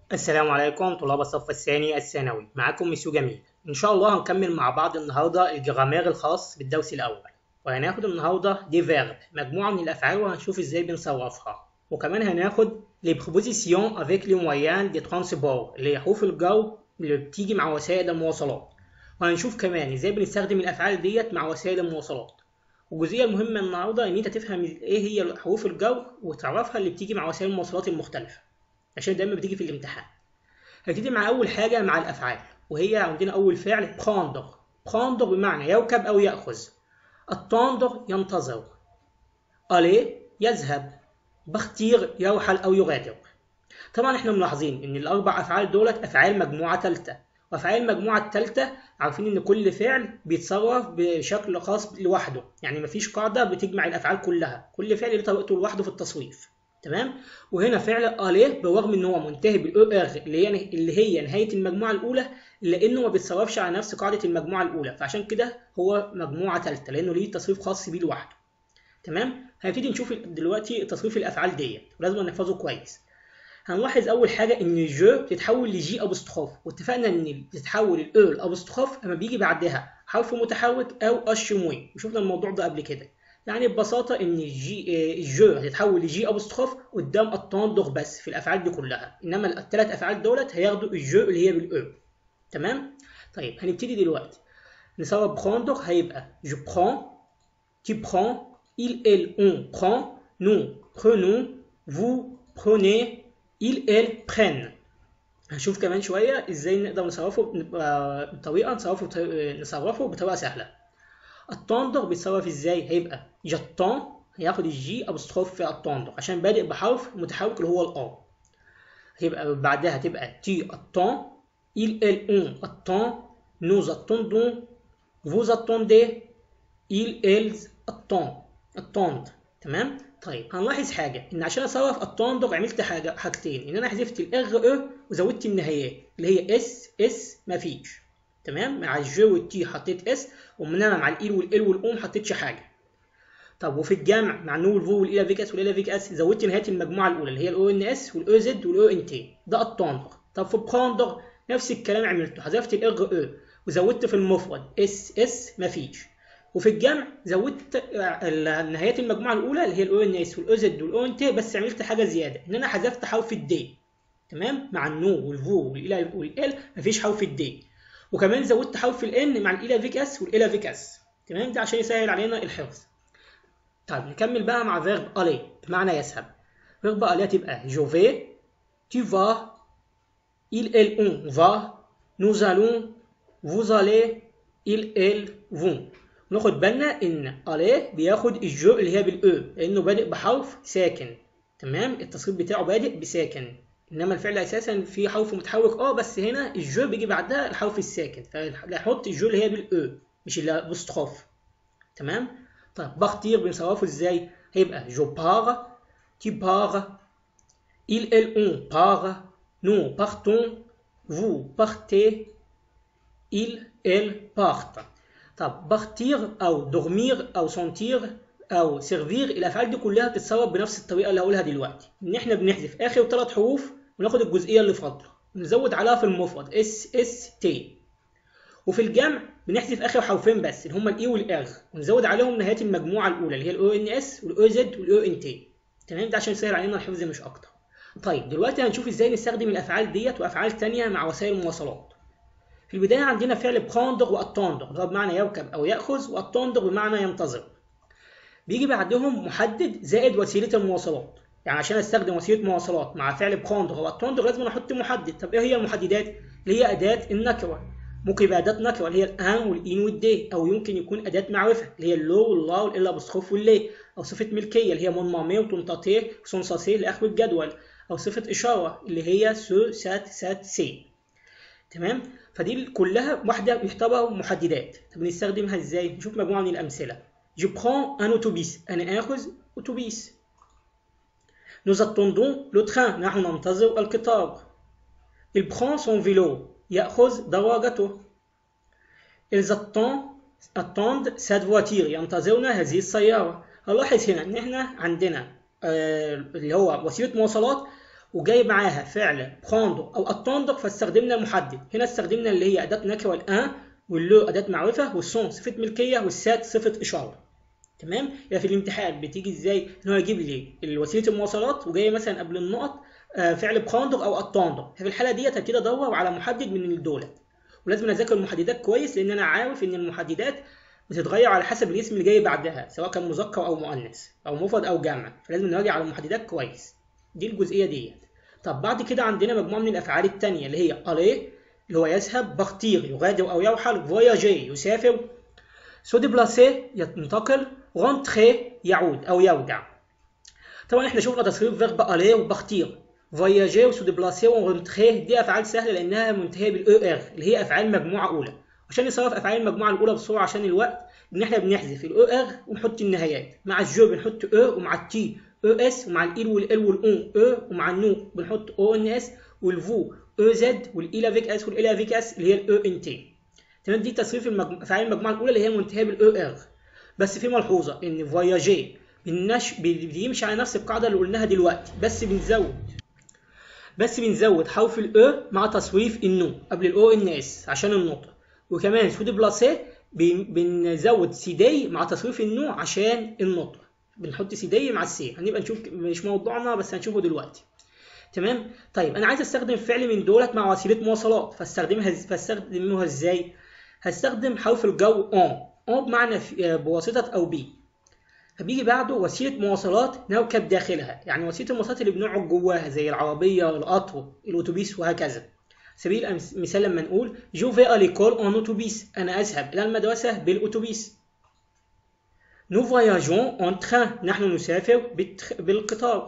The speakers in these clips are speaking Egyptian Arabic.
السلام عليكم طلاب الصف الثاني الثانوي معكم مسيو جميل ان شاء الله هنكمل مع بعض النهارده الجرامير الخاص بالدرس الاول وهناخد النهارده دي فيرب مجموعه من الافعال وهنشوف ازاي بنصرفها وكمان هناخد لي بروبوزيسيون افيك لي مويان دي ترانسبور اللي هي حروف الجو اللي بتيجي مع وسائل المواصلات وهنشوف كمان ازاي بنستخدم الافعال ديت مع وسائل المواصلات والجزئيه المهمه النهارده ان انت تفهم ايه هي حروف الجو وتعرفها اللي بتيجي مع وسائل المواصلات المختلفه عشان دايما بتيجي في الامتحان هنبتدي مع اول حاجه مع الافعال وهي عندنا اول فعل prendre prendre بمعنى يركب او ياخذ attendre ينتظر aller يذهب بختير يرحل او يغادر طبعا احنا ملاحظين ان الاربع افعال دولت افعال مجموعه ثالثه وافعال المجموعه الثالثه عارفين ان كل فعل بيتصرف بشكل خاص لوحده يعني مفيش قاعده بتجمع الافعال كلها كل فعل له طريقته لوحده في التصريف تمام وهنا فعل اليه برغم ان هو منتهي بالاو ار اللي هي اللي هي نهايه المجموعه الاولى لانه ما بيتصرفش على نفس قاعده المجموعه الاولى فعشان كده هو مجموعه ثالثه لانه ليه تصريف خاص بيه لوحده تمام هنبتدي نشوف دلوقتي تصريف الافعال ديت ولازم نحفظه كويس هنلاحظ هنلاحظ اول حاجه ان الجو بتتحول لجي ابوستخوف واتفقنا ان بتتحول الاو الابوستخوف اما بيجي بعدها حرف متحرك او الشموي وشفنا الموضوع ده قبل كده يعني ببساطة إن الجي الجو هتتحول لجي أبوستروف قدام التندر بس في الأفعال دي كلها، إنما الثلاث أفعال دولت هياخدوا الجو اللي هي بالأو. تمام؟ طيب هنبتدي دلوقتي. نصور بخوندر هيبقى جو برون tu prends il elle on prend nous prenons vous prenez il elle prennent هنشوف كمان شوية ازاي نقدر نصرفه بطريقة نصرفه نصرفه بطريقة سهلة التندر بيتصرف ازاي هيبقى جاتون هياخد الجي ابوستروف في التندر عشان بادئ بحرف متحرك اللي هو الار هيبقى بعدها تبقى تي التون il elle on attend nous attendons vous attendez il elles attend attend تمام طيب هنلاحظ حاجه ان عشان اصرف التندر عملت حاجه حاجتين ان انا حذفت الار او وزودت النهايات اللي هي اس اس مفيش تمام مع الجو والتي حطيت اس ومنما مع الايل والال والاو ما حطيتش حاجه طب وفي الجمع مع النو والفو والالا فيك اس والالا فيك اس زودت نهايه المجموعه الاولى اللي هي الاو ان اس والاو زد والاو ان تي ده التندر طب في براندر نفس الكلام عملته حذفت الار او وزودت في المفرد اس اس مفيش وفي الجمع زودت نهايات المجموعه الاولى اللي هي الاو ان اس والاو زد والاو ان تي بس عملت حاجه زياده ان انا حذفت حرف الدي تمام مع النو والفو والالا والال مفيش حرف الدي وكمان زودت حرف الان مع الالا فيك اس والالا فيك اس تمام ده عشان يسهل علينا الحفظ طيب نكمل بقى مع فيرب الي بمعنى يذهب فيرب الي تبقى جو في tu vas il elle on va nous allons vous allez il elle vont ناخد بالنا ان الي بياخد الجو اللي هي بالاو لانه بادئ بحرف ساكن تمام التصريف بتاعه بادئ بساكن انما الفعل اساسا فيه حرف متحرك اه بس هنا الجو بيجي بعدها الحرف الساكن فهنحط الجو اللي هي بالاو مش الابوستروف تمام طيب بختير بنصرفه ازاي هيبقى جو بار tu pars il elle on part nous partons vous partez il elle partent طب بختير او دورمير او سنتير او سيرفير الافعال دي كلها بتتصرف بنفس الطريقه اللي هقولها دلوقتي ان احنا بنحذف اخر ثلاث حروف وناخد الجزئيه اللي فاضله ونزود عليها في المفرد اس اس تي وفي الجمع بنحذف اخر حرفين بس اللي هما الاي والار ونزود عليهم نهايه المجموعه الاولى اللي هي الاو ان اس والاو زد والاو ان تي تمام ده عشان يسهل علينا الحفظ مش اكتر طيب دلوقتي هنشوف ازاي نستخدم الافعال ديت وافعال تانية مع وسائل المواصلات في البدايه عندنا فعل براندر واتاندر اللي هو بمعنى يركب او ياخذ واتاندر بمعنى ينتظر بيجي بعدهم محدد زائد وسيله المواصلات يعني عشان استخدم وسيله مواصلات مع فعل براندر او اتاندر لازم احط محدد طب ايه هي المحددات اللي هي اداه النكره ممكن يبقى اداه نكره اللي هي الان والان والدي او يمكن يكون اداه معرفه اللي هي اللو واللا والا بسخوف واللي او صفه ملكيه اللي هي مون مامي وتنتاتي وسونساسي لاخر الجدول او صفه اشاره اللي هي سو سات سات سي تمام فدي كلها واحده يعتبر محددات طب نستخدمها ازاي نشوف مجموعه من الامثله جو برون ان اوتوبيس انا اخذ اتوبيس Nous attendons le train نحن ننتظر القطار Il prend son vélo يأخذ دراجته Ils attendent attendent cette voiture ينتظرون هذه السيارة هنلاحظ هنا إن إحنا عندنا آه اللي هو وسيلة مواصلات وجاي معاها فعل بروندر او اتوندر فاستخدمنا المحدد هنا استخدمنا اللي هي اداه نكره والان واللو اداه معرفه والسون صفه ملكيه والسات صفه اشاره تمام يبقى في الامتحان بتيجي ازاي ان هو يجيب لي وسيله المواصلات وجاي مثلا قبل النقط فعل بروندر او اتوندر في الحاله ديت هبتدي ادور على محدد من دولت ولازم اذاكر المحددات كويس لان انا عارف ان المحددات بتتغير على حسب الاسم اللي جاي بعدها سواء كان مذكر او مؤنث او مفرد او جمع فلازم نراجع على المحددات كويس دي الجزئيه ديت طب بعد كده عندنا مجموعه من الافعال الثانيه اللي هي الي اللي هو يذهب بختير يغادر او يرحل فواياجي يسافر سو ديبلاسي ينتقل رونتخي يعود او يرجع طبعا احنا شفنا تصريف فيرب الي وبختير فواياجي وسو ديبلاسي ورونتخي دي افعال سهله لانها منتهيه بالاو ار اللي هي افعال مجموعه اولى عشان نصرف افعال المجموعه الاولى بسرعه عشان الوقت ان احنا بنحذف الاو ار ونحط النهايات مع الجو بنحط او ومع التي او اس ومع الايل والال والاون او ومع النو بنحط او ان اس والفو او زد والاي افيك اس والاي افيك اس اللي هي الاو ان تي تمام دي تصريف المجموعه افعال المجموعه الاولى اللي هي منتهيه بالاو ار بس في ملحوظه ان فواياجي بنش... بيمشي على نفس القاعده اللي قلناها دلوقتي بس بنزود بس بنزود حرف الاو مع تصريف النو قبل الاو ان اس عشان النطق وكمان سود بلاسي بنزود سيدي مع تصريف النو عشان النطق بنحط سيدي مع السي هنبقى نشوف مش موضوعنا بس هنشوفه دلوقتي تمام طيب انا عايز استخدم فعل من دولت مع وسيله مواصلات فاستخدمها فاستخدمها ازاي هستخدم حرف الجو اون اون بمعنى بواسطه او بي فبيجي بعده وسيله مواصلات نركب داخلها يعني وسيله المواصلات اللي بنقعد جواها زي العربيه القطر الاتوبيس وهكذا سبيل المثال لما نقول جو في à l'école en autobus أنا أذهب إلى المدرسة بالأتوبيس Nous voyageons en train نحن نسافر بالقطار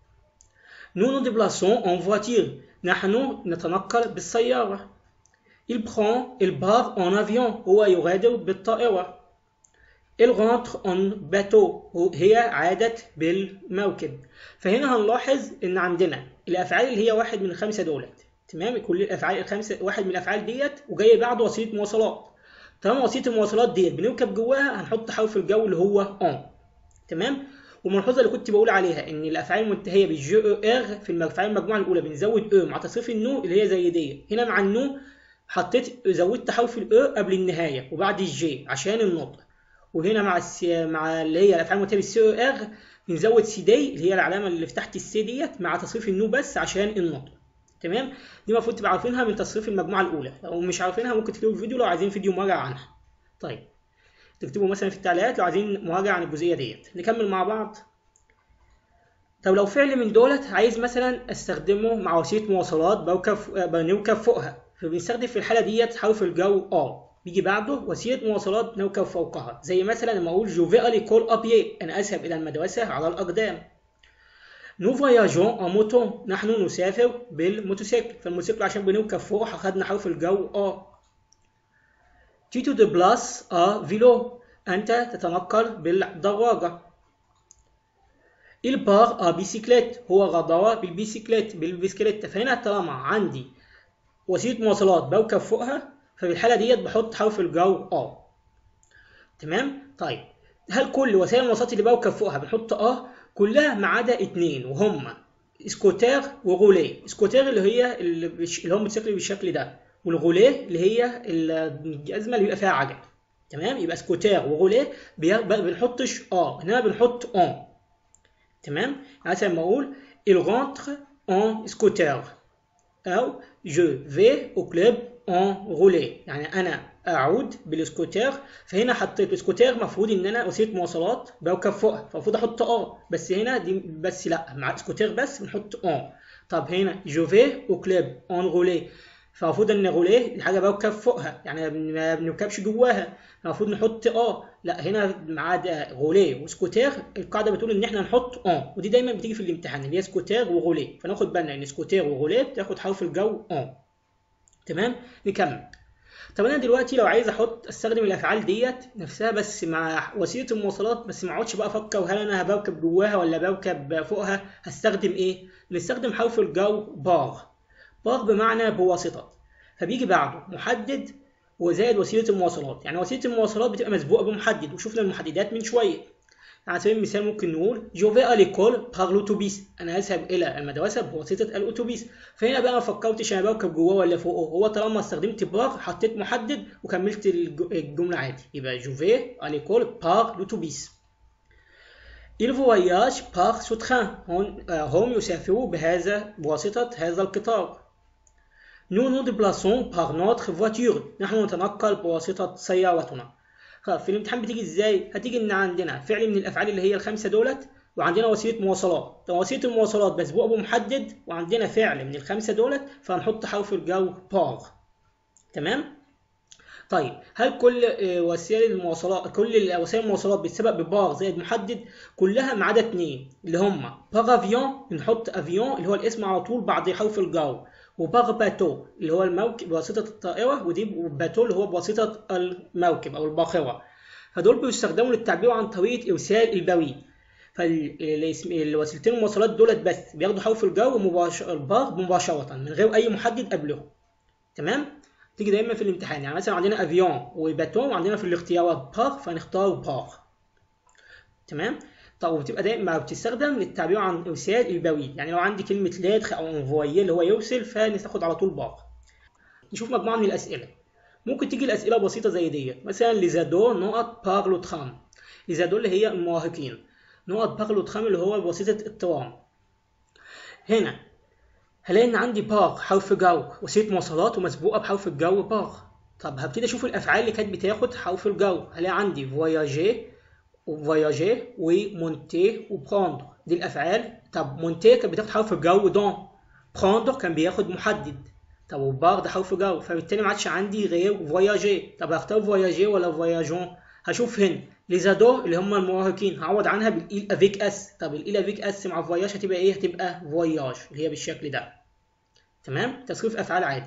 Nous nous déplaçons en voiture نحن نتنقل بالسيارة Il prend il part en avion هو يغادر بالطائرة Il rentre en bateau هي عادت بالموكب فهنا هنلاحظ إن عندنا الأفعال اللي هي واحد من الخمسة دولت تمام كل الافعال الخمسه واحد من الافعال ديت وجاي بعده وسيله مواصلات طالما وسيله المواصلات ديت بنركب جواها هنحط حرف الجو اللي هو اون تمام والملحوظه اللي كنت بقول عليها ان الافعال المنتهيه بالجي او ار في الافعال المجموعه الاولى بنزود او مع تصريف النو اللي هي زي ديت هنا مع النو حطيت زودت حرف الاو قبل النهايه وبعد الجي عشان النطق وهنا مع السي مع اللي هي الافعال المنتهيه بالسي او ار بنزود سي دي اللي هي العلامه اللي في تحت السي ديت مع تصريف النو بس عشان النطق تمام دي المفروض تبقى عارفينها من تصريف المجموعه الاولى لو مش عارفينها ممكن تكتبوا في الفيديو لو عايزين فيديو مراجعه عنها طيب تكتبوا مثلا في التعليقات لو عايزين مراجعه عن الجزئيه ديت نكمل مع بعض طب لو فعل من دولت عايز مثلا استخدمه مع وسيله مواصلات بركب بنركب فوقها فبنستخدم في الحاله ديت حرف الجو ار بيجي بعده وسيله مواصلات نركب فوقها زي مثلا لما اقول جو في اليكول ابيي انا اذهب الى المدرسه على الاقدام نو فواياجون ان موتو نحن نسافر بالموتوسيكل فالموتوسيكل عشان بنركب فوق اخدنا حرف الجو ا تي تو دي بلاس ا فيلو انت تتنقل بالدراجه البار ا بيسيكليت هو غادر بالبيسيكليت بالبيسكليت فهنا طالما عندي وسيله مواصلات بركب فوقها ففي الحاله ديت بحط حرف الجو ا تمام طيب هل كل وسائل المواصلات اللي بركب فوقها بنحط ا كلها ما عدا اتنين وهما سكوتير وغوليه سكوتير اللي هي اللي هم بتشكل بالشكل ده والغوليه اللي هي الجزمه اللي بيبقى فيها عجل تمام يبقى سكوتير وغوليه بنحطش اه انما بنحط اون تمام مثلا لما اقول il rentre en scooter او je vais au club en roulé يعني انا اعود بالسكوتير فهنا حطيت السكوتير المفروض ان انا وسيله مواصلات بركب فوقها فالمفروض احط اه بس هنا دي بس لا مع سكوتير بس بنحط اون طب هنا جو في او كلوب اون رولي فالمفروض ان رولي حاجه بركب فوقها يعني ما بنركبش جواها المفروض نحط اه لا هنا مع رولي وسكوتير القاعده بتقول ان احنا نحط اون ودي دايما بتيجي في الامتحان اللي هي سكوتير ورولي فناخد بالنا ان سكوتير ورولي بتاخد حرف الجو اون تمام نكمل طب انا دلوقتي لو عايز احط استخدم الافعال ديت نفسها بس مع وسيله المواصلات بس ما اقعدش بقى افكر هل انا بركب جواها ولا بركب فوقها هستخدم ايه نستخدم حرف الجو باغ باغ بمعنى بواسطه فبيجي بعده محدد وزائد وسيله المواصلات يعني وسيله المواصلات بتبقى مسبوقه بمحدد وشفنا المحددات من شويه على سبيل المثال ممكن نقول جو في اليكول باغ لوتوبيس انا اذهب الى المدرسه بواسطه الاتوبيس فهنا بقى ما فكرتش انا بركب جواه ولا فوقه هو طالما استخدمت باغ حطيت محدد وكملت الجمله عادي يبقى جو في اليكول باغ لوتوبيس Il voyage par ce train هم يسافروا بهذا بواسطة هذا القطار Nous nous déplaçons par notre voiture نحن نتنقل بواسطة سيارتنا خلاص في الامتحان بتيجي ازاي؟ هتيجي ان عندنا فعل من الافعال اللي هي الخمسه دولت وعندنا وسيله مواصلات وسيله المواصلات مسبوقه بمحدد وعندنا فعل من الخمسه دولت فهنحط حرف الجو باغ تمام؟ طيب هل كل وسائل المواصلات كل وسائل المواصلات بتسبق بباغ زائد محدد كلها ما عدا اتنين اللي هما باغ افيون بنحط افيون اللي هو الاسم على طول بعد حرف الجو وباغ باتو اللي هو الموكب بواسطة الطائرة ودي باتو اللي هو بواسطة الموكب أو الباخرة فدول بيستخدموا للتعبير عن طريقة إرسال البريد فالوسيلتين المواصلات دولت بس بياخدوا حرف الجو مباشر الباغ مباشرة من غير أي محدد قبلهم تمام؟ تيجي دايما في الامتحان يعني مثلا عندنا افيون وباتو وعندنا في الاختيارات باغ فهنختار باغ تمام؟ طب وبتبقى دايما بتستخدم للتعبير عن ارسال البريد يعني لو عندي كلمه لادخ او انفويي اللي هو يرسل فناخد على طول باغ نشوف مجموعه من الاسئله ممكن تيجي الاسئله بسيطه زي دي مثلا ليزادو نقط باغ لو تخام ليزادو اللي هي المراهقين نقط باغ لو تخام اللي هو بواسطه الترام هنا هلاقي ان عندي باغ حرف جو وسيله مواصلات ومسبوقه بحرف الجو باغ طب هبتدي اشوف الافعال اللي كانت بتاخد حرف الجو هلاقي عندي فواياجي وفواياجي ومونتي وبروندر دي الافعال طب مونتي كان بتاخد حرف الجو دون بروندر كان بياخد محدد طب وبار ده حرف جو فبالتالي ما عادش عندي غير فواياجي طب هختار فواياجي ولا فواياجون هشوف هنا ليزادو اللي هم المراهقين هعوض عنها بالايل افيك اس طب الايل افيك اس مع فواياج هتبقى ايه هتبقى فواياج اللي هي بالشكل ده تمام تصريف افعال عادي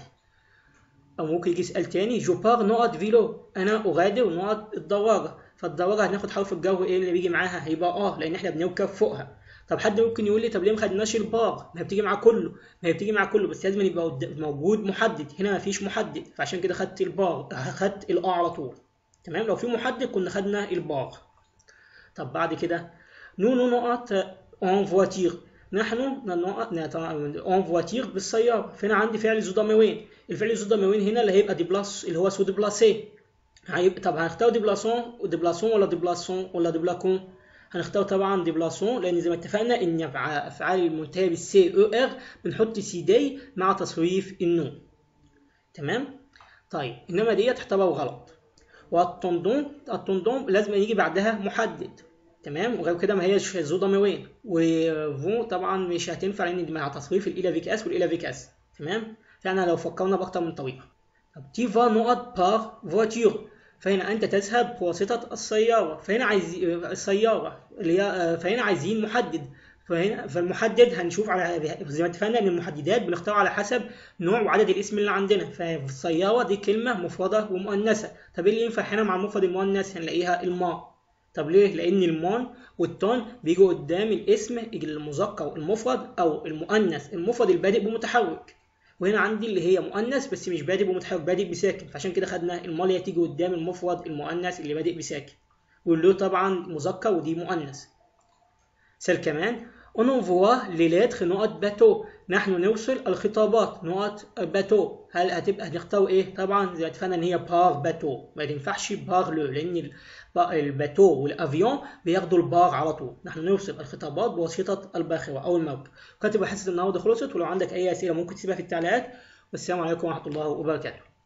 او ممكن يجي سؤال تاني جو بار نقط فيلو انا اغادر نقط الدراجه فالدراجه هناخد حرف الجو ايه اللي بيجي معاها هيبقى اه لان احنا بنركب فوقها طب حد ممكن يقول لي طب ليه ما خدناش الباغ ما هي بتيجي مع كله ما هي بتيجي مع كله بس لازم يبقى موجود محدد هنا ما فيش محدد فعشان كده خدت الباغ خدت الاه على طول تمام لو في محدد كنا خدنا الباغ طب بعد كده نو نو نقط اون فواتير نحن اون فواتير بالسياره فهنا عندي فعل زو ضميرين الفعل زو ضميرين هنا اللي هيبقى دي بلاس اللي هو سو ديبلاسي هيبقى طب هنختار ديبلاسون وديبلاسون ولا ديبلاسون ولا ديبلاكون هنختار طبعا ديبلاسون لان زي ما اتفقنا ان افعال المنتهيه بالسي او ار بنحط سي دي مع تصريف النون تمام طيب انما ديت تعتبر غلط والطندون الطندون لازم يجي بعدها محدد تمام وغير كده ما هيش ذو ضميرين وفو طبعا مش هتنفع لان مع تصريف الاله فيك اس والاله فيك اس تمام فاحنا لو فكرنا باكتر من طريقه طب تي فا نقط بار فواتير فهنا انت تذهب بواسطه السياره فهنا عايز السياره اللي هي فهنا عايزين محدد فهنا فالمحدد هنشوف على زي ما اتفقنا ان المحددات بنختار على حسب نوع وعدد الاسم اللي عندنا فالسياره دي كلمه مفرده ومؤنثه طب ايه اللي ينفع هنا مع المفرد المؤنث هنلاقيها الماء طب ليه لان المان والتون بيجوا قدام الاسم المذكر المفرد او المؤنث المفرد البادئ بمتحرك وهنا عندي اللي هي مؤنث بس مش بادئ بمتحرك بادئ بساكن فعشان كده خدنا المال اللي هتيجي قدام المفرد المؤنث اللي بادئ بساكن واللو طبعا مذكر ودي مؤنث سال كمان on envoie les lettres نقط باتو نحن نوصل الخطابات نقط باتو هل هتبقى هنختار ايه طبعا زي ما اتفقنا ان هي بار باتو ما ينفعش بار لو لان الباتو والافيون بياخدوا البار على طول نحن نوصل الخطابات بواسطه الباخره او الموكب كاتب حصه النهارده خلصت ولو عندك اي اسئله ممكن تسيبها في التعليقات والسلام عليكم ورحمه الله وبركاته